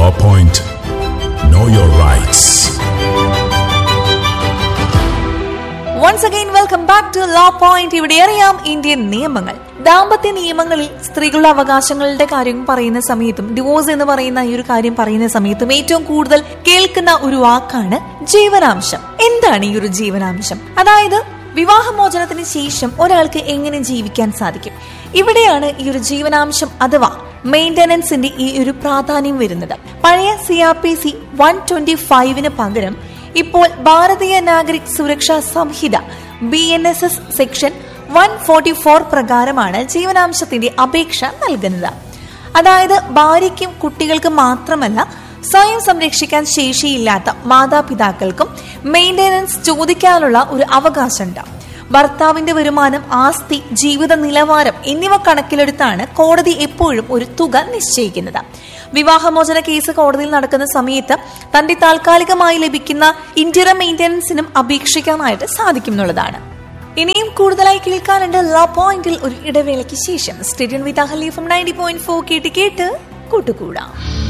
Law Point. Know your rights. Once again welcome back to law point ഇവിടെ അറിയാം Indian നിയമങ്ങൾ ദാമ്പത്യ നിയമങ്ങളിൽ സ്ത്രീകളുടെ അവകാശങ്ങളുടെ കാര്യം പറയുന്ന സമയത്തും ഡിവോഴ്സ് എന്ന് പറയുന്ന ഈ ഒരു കാര്യം പറയുന്ന സമയത്തും ഏറ്റവും കൂടുതൽ കേൾക്കുന്ന ഒരു വാക്കാണ് ജീവനാംശം എന്താണ് ഈ ഒരു ജീവനാംശം അതായത് വിവാഹമോചനത്തിന് ശേഷം ഒരാൾക്ക് എങ്ങനെ ജീവിക്കാൻ സാധിക്കും ഇവിടെയാണ് ഈ ഒരു ജീവനാംശം അഥവാ മെയിന്റനൻസിന്റെ ഈ ഒരു പ്രാധാന്യം വരുന്നത് പഴയ C R P C one twenty ഫൈവിന് പകരം ഇപ്പോൾ Bharatiya Nagarik Suraksha Sanhita B N S S section one forty four പ്രകാരമാണ് ജീവനാംശത്തിന്റെ അപേക്ഷ നൽകുന്നത് അതായത് ഭാര്യയ്ക്കും കുട്ടികൾക്കും മാത്രമല്ല സ്വയം സംരക്ഷിക്കാൻ ശേഷിയില്ലാത്ത മാതാപിതാക്കൾക്കും മെയിന്റനൻസ് ചോദിക്കാനുള്ള ഒരു അവകാശമുണ്ട് ഭർത്താവിന്റെ വരുമാനം ആസ്തി ജീവിത നിലവാരം എന്നിവ കണക്കിലെടുത്താണ് കോടതി എപ്പോഴും ഒരു തുക നിശ്ചയിക്കുന്നത് വിവാഹമോചന കേസ് കോടതിയിൽ നടക്കുന്ന സമയത്ത് തന്റെ താൽക്കാലികമായി ലഭിക്കുന്ന ഇന്റർ മെയിന്റനൻസിനും അപേക്ഷിക്കാനായിട്ട് സാധിക്കും എന്നുള്ളതാണ് ഇനിയും കൂടുതലായി കേൾക്കാനുണ്ട് ലാ പോയിന്റിൽ ഒരു ഇടവേളയ്ക്ക് ശേഷം stadium with Ahali from ninety point four കേട്ട് കേട്ട് കൂട്ടുകൂടാം